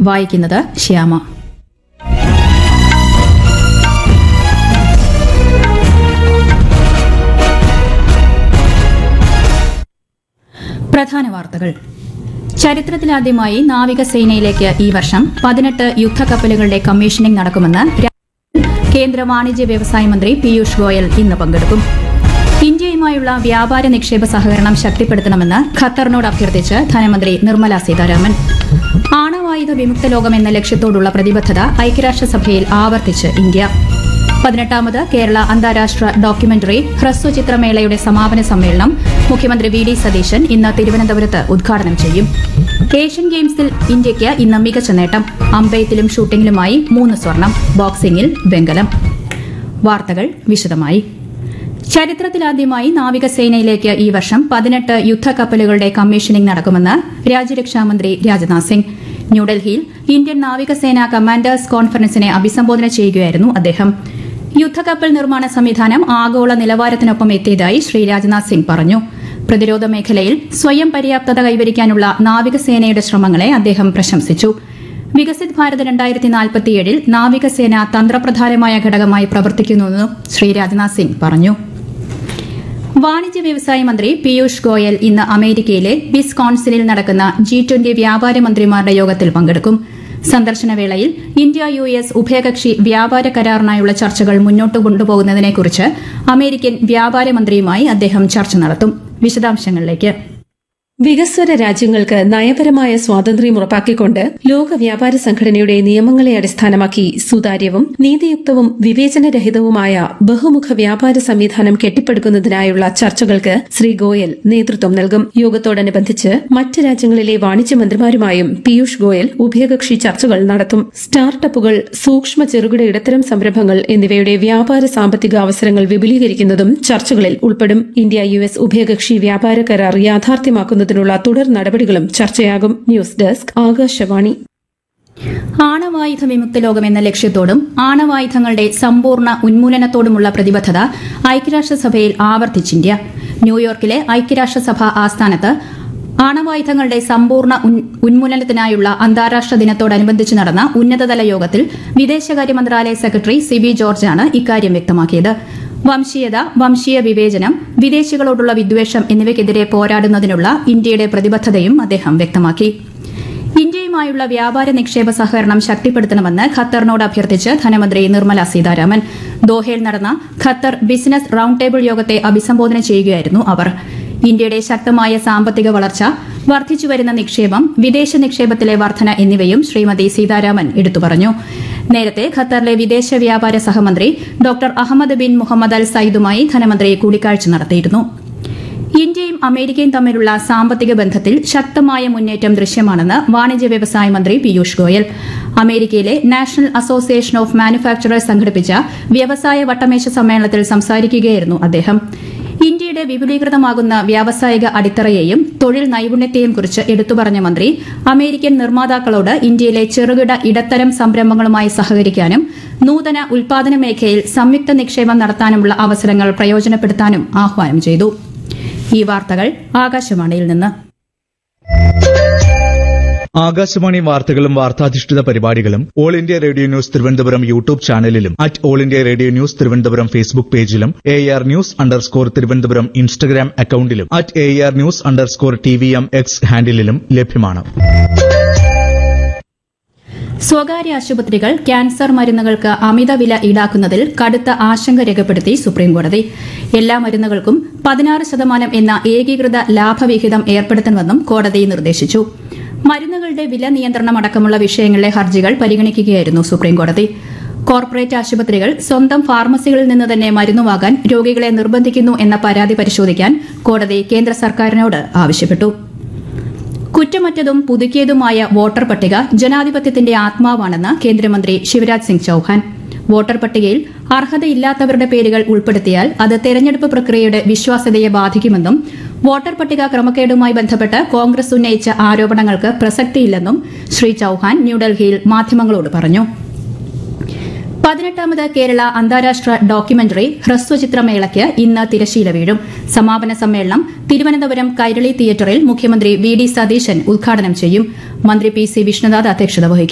വായിക്കുന്നത് ശ്യാമ പ്രധാന വാർത്തകൾ ചരിത്രത്തിലാദ്യമായി നാവികസേനയിലേക്ക് ഈ വർഷം പതിനെട്ട് യുദ്ധക്കപ്പലുകളുടെ കമ്മീഷനിംഗ് നടക്കുമെന്ന് രാ- കേന്ദ്ര വാണിജ്യ വ്യവസായ മന്ത്രി പീയൂഷ് ഗോയൽ ഇന്ന് പങ്കെടുക്കും ഇന്ത്യയുമായുള്ള വ്യാപാര നിക്ഷേപ സഹകരണം ശക്തിപ്പെടുത്തണമെന്ന് ഖത്തറിനോട് അഭ്യർത്ഥിച്ച് ധനമന്ത്രി നിർമ്മല സീതാരാമൻ ആണവായുധ വിമുക്ത ലോകം എന്ന ലക്ഷ്യത്തോടുള്ള പ്രതിബദ്ധത ഐക്യരാഷ്ട്രസഭയിൽ ആവർത്തിച്ച് ഇന്ത്യ പതിനെട്ടാമത് കേരള അന്താരാഷ്ട്ര ഡോക്യുമെന്ററി ഹ്രസ്വചിത്രമേളയുടെ സമാപന സമ്മേളനം മുഖ്യമന്ത്രി വി ഡി സതീശൻ ഇന്ന് തിരുവനന്തപുരത്ത് ഉദ്ഘാടനം ചെയ്യും ഏഷ്യൻ ഗെയിംസിൽ ഇന്ത്യയ്ക്ക് ഇന്ന് മികച്ച നേട്ടം അമ്പെയ്ത്തിലും ഷൂട്ടിംഗിലുമായി മൂന്ന് സ്വർണം ബോക്സിംഗിൽ വെങ്കലം വാർത്തകൾ വിശദമായി ചരിത്രത്തിലാദ്യമായി നാവികസേനയിലേക്ക് ഈ വർഷം പതിനെട്ട് യുദ്ധക്കപ്പലുകളുടെ കമ്മീഷനിംഗ് നടക്കുമെന്ന് രാജ്യരക്ഷാമന്ത്രി രാജ്നാഥ് സിംഗ് ന്യൂഡൽഹിയിൽ ഇന്ത്യൻ നാവികസേന കമാൻഡേഴ്സ് കോൺഫറൻസിനെ അഭിസംബോധന ചെയ്യുകയായിരുന്നു അദ്ദേഹം യുദ്ധക്കപ്പൽ നിർമ്മാണ സംവിധാനം ആഗോള നിലവാരത്തിനൊപ്പം എത്തിയതായി ശ്രീ രാജ്നാഥ് സിംഗ് പറഞ്ഞു പ്രതിരോധ മേഖലയിൽ സ്വയം പര്യാപ്തത കൈവരിക്കാനുള്ള നാവികസേനയുടെ ശ്രമങ്ങളെ അദ്ദേഹം പ്രശംസിച്ചു വികസിത് ഭാരത് രണ്ടായിരത്തി നാൽപ്പത്തിയേഴിൽ നാവികസേന തന്ത്രപ്രധാനമായ ഘടകമായി പ്രവർത്തിക്കുന്നുവെന്നും ശ്രീ രാജ്നാഥ് സിംഗ് പറഞ്ഞു വാണിജ്യ വ്യവസായ മന്ത്രി പീയൂഷ് ഗോയൽ ഇന്ന് അമേരിക്കയിലെ വിസ്കോൺസിനിൽ നടക്കുന്ന ജി ട്വന്റി വ്യാപാര മന്ത്രിമാരുടെ യോഗത്തിൽ പങ്കെടുക്കും സന്ദർശനവേളയിൽ ഇന്ത്യ യു എസ് ഉഭയകക്ഷി വ്യാപാര കരാറിനായുള്ള ചർച്ചകൾ മുന്നോട്ട് കൊണ്ടുപോകുന്നതിനെക്കുറിച്ച് അമേരിക്കൻ വ്യാപാര മന്ത്രിയുമായി അദ്ദേഹം ചർച്ച നടത്തും വിശദാംശങ്ങളിലേക്ക് വികസ്വര രാജ്യങ്ങൾക്ക് നയപരമായ സ്വാതന്ത്ര്യം ഉറപ്പാക്കിക്കൊണ്ട് ലോക വ്യാപാര സംഘടനയുടെ നിയമങ്ങളെ അടിസ്ഥാനമാക്കി സുതാര്യവും നീതിയുക്തവും വിവേചനരഹിതവുമായ ബഹുമുഖ വ്യാപാര സംവിധാനം കെട്ടിപ്പടുക്കുന്നതിനായുള്ള ചർച്ചകൾക്ക് ശ്രീ ഗോയൽ നേതൃത്വം നൽകും യോഗത്തോടനുബന്ധിച്ച് മറ്റ് രാജ്യങ്ങളിലെ വാണിജ്യമന്ത്രിമാരുമായും പീയൂഷ് ഗോയൽ ഉഭയകക്ഷി ചർച്ചകൾ നടത്തും സ്റ്റാർട്ടപ്പുകൾ സൂക്ഷ്മ ചെറുകിട ഇടത്തരം സംരംഭങ്ങൾ എന്നിവയുടെ വ്യാപാര സാമ്പത്തിക അവസരങ്ങൾ വിപുലീകരിക്കുന്നതും ചർച്ചകളിൽ ഉൾപ്പെടും ഇന്ത്യ യു എസ് ഉഭയകക്ഷി വ്യാപാര കരാർ യാഥാർത്ഥ്യമാക്കുന്നതിനുള്ള തുടർ നടപടികളും ചർച്ചയാകും ന്യൂസ് ഡെസ്ക് ആകാശവാണി ആണവായുധ വിമുക്ത ലോകം എന്ന ലക്ഷ്യത്തോടും ആണവായുധങ്ങളുടെ സമ്പൂർണ്ണ ഉന്മൂലനത്തോടുമുള്ള പ്രതിബദ്ധത ഐക്യരാഷ്ട്രസഭയിൽ ആവർത്തിച്ച് ഇന്ത്യ ന്യൂയോർക്കിലെ ഐക്യരാഷ്ട്രസഭ ആസ്ഥാനത്ത് ആണവായുധങ്ങളുടെ സമ്പൂർണ്ണ ഉൻ- ഉന്മൂലനത്തിനായുള്ള അന്താരാഷ്ട്ര ദിനത്തോടനുബന്ധിച്ച് നടന്ന ഉന്നതതല യോഗത്തിൽ വിദേശകാര്യ മന്ത്രാലയ സെക്രട്ടറി സിബി ജോർജാണ് ഇക്കാര്യം വ്യക്തമാക്കിയത് വംശീയത വംശീയ വിവേചനം വിദേശികളോടുള്ള വിദ്വേഷം എന്നിവയ്ക്കെതിരെ പോരാടുന്നതിനുള്ള ഇന്ത്യയുടെ പ്രതിബദ്ധതയും അദ്ദേഹം വ്യക്തമാക്കി ഇന്ത്യയുമായുള്ള വ്യാപാര നിക്ഷേപ സഹകരണം ശക്തിപ്പെടുത്തണമെന്ന് ഖത്തറിനോട് അഭ്യർത്ഥിച്ച് ധനമന്ത്രി നിർമ്മല സീതാരാമൻ ദോഹയിൽ നടന്ന ഖത്തർ ബിസിനസ് റൌണ്ട് ടേബിൾ യോഗത്തെ അഭിസംബോധന ചെയ്യുകയായിരുന്നു അവർ ഇന്ത്യയുടെ ശക്തമായ സാമ്പത്തിക വളർച്ച വർദ്ധിച്ചുവരുന്ന നിക്ഷേപം വിദേശ നിക്ഷേപത്തിലെ വർധന എന്നിവയും ശ്രീമതി സീതാരാമൻ എടുത്തു പറഞ്ഞു നേരത്തെ ഖത്തറിലെ വിദേശ വ്യാപാര സഹമന്ത്രി doctor Ahmed bin Mohammed Al സയ്യിദുമായി ധനമന്ത്രി കൂടിക്കാഴ്ച നടത്തിയിരുന്നു ഇന്ത്യയും അമേരിക്കയും തമ്മിലുള്ള സാമ്പത്തിക ബന്ധത്തിൽ ശക്തമായ മുന്നേറ്റം ദൃശ്യമാണെന്ന് വാണിജ്യ വ്യവസായ മന്ത്രി പീയൂഷ് ഗോയൽ അമേരിക്കയിലെ നാഷണൽ അസോസിയേഷൻ ഓഫ് മാനുഫാക്ചറേഴ്സ് സംഘടിപ്പിച്ച വ്യവസായ വട്ടമേശ സമ്മേളനത്തിൽ സംസാരിക്കുകയായിരുന്നു അദ്ദേഹം ഇന്ത്യയുടെ വിപുലീകൃതമാകുന്ന വ്യാവസായിക അടിത്തറയെയും തൊഴിൽ നൈപുണ്യത്തെയും കുറിച്ച് എടുത്തുപറഞ്ഞ മന്ത്രി അമേരിക്കൻ നിർമ്മാതാക്കളോട് ഇന്ത്യയിലെ ചെറുകിട ഇടത്തരം സംരംഭങ്ങളുമായി സഹകരിക്കാനും നൂതന ഉൽപാദന മേഖലയിൽ സംയുക്ത നിക്ഷേപം നടത്താനുമുള്ള അവസരങ്ങൾ പ്രയോജനപ്പെടുത്താനും ആഹ്വാനം ചെയ്തു ഈ വാർത്തകൾ ആകാശവാണിയിൽ നിന്ന് ആകാശവാണി വാർത്തകളും വാർത്താധിഷ്ഠിത പരിപാടികളും all India radio news Thiruvananthapuram YouTube ചാനലിലും at all India radio news Thiruvananthapuram Facebook പേജിലും A R news underscore Thiruvananthapuram Instagram അക്കൌണ്ടിലും at A R news underscore T V M X ഹാൻഡിലും ലഭ്യമാണ് സ്വകാര്യ ആശുപത്രികൾ ക്യാൻസർ മരുന്നുകൾക്ക് അമിത വില ഈടാക്കുന്നതിൽ കടുത്ത ആശങ്ക രേഖപ്പെടുത്തി സുപ്രീംകോടതി എല്ലാ മരുന്നുകൾക്കും പതിനാറ് ശതമാനം എന്ന ഏകീകൃത ലാഭവിഹിതം ഏർപ്പെടുത്തണമെന്നും കോടതി നിർദ്ദേശിച്ചു മരുന്നുകളുടെ വില നിയന്ത്രണം അടക്കമുള്ള വിഷയങ്ങളിലെ ഹർജികൾ പരിഗണിക്കുകയായിരുന്നു സുപ്രീംകോടതി കോർപ്പറേറ്റ് ആശുപത്രികൾ സ്വന്തം ഫാർമസികളിൽ നിന്ന് തന്നെ മരുന്ന് വാങ്ങാൻ രോഗികളെ നിർബന്ധിക്കുന്നു എന്ന പരാതി പരിശോധിക്കാൻ കോടതി കേന്ദ്ര സർക്കാരിനോട് ആവശ്യപ്പെട്ടു കുറ്റമറ്റതും പുതുക്കിയതുമായ വോട്ടർ പട്ടിക ജനാധിപത്യത്തിന്റെ ആത്മാവാണെന്ന് കേന്ദ്രമന്ത്രി ശിവരാജ് സിംഗ് ചൌഹാൻ വോട്ടർ പട്ടികയിൽ അർഹതയില്ലാത്തവരുടെ പേരുകൾ ഉൾപ്പെടുത്തിയാൽ അത് തെരഞ്ഞെടുപ്പ് പ്രക്രിയയുടെ വിശ്വാസ്യതയെ ബാധിക്കുമെന്നും വോട്ടർ പട്ടിക ക്രമക്കേടുമായി ബന്ധപ്പെട്ട് കോൺഗ്രസ് ഉന്നയിച്ച ആരോപണങ്ങൾക്ക് പ്രസക്തിയില്ലെന്നും ശ്രീ ചൌഹാൻ ന്യൂഡൽഹിയിൽ മാധ്യമങ്ങളോട് പറഞ്ഞു പതിനെട്ടാമത് കേരള അന്താരാഷ്ട്ര ഡോക്യുമെന്ററി ഹ്രസ്വചിത്രമേളയ്ക്ക് ഇന്ന് തിരശീല വീഴും സമാപന സമ്മേളനം തിരുവനന്തപുരം കൈരളി തിയേറ്ററിൽ മുഖ്യമന്ത്രി വി ഡി സതീശൻ ഉദ്ഘാടനം ചെയ്യും മന്ത്രി പി സി വിഷ്ണുനാഥ് അധ്യക്ഷത വഹിക്കും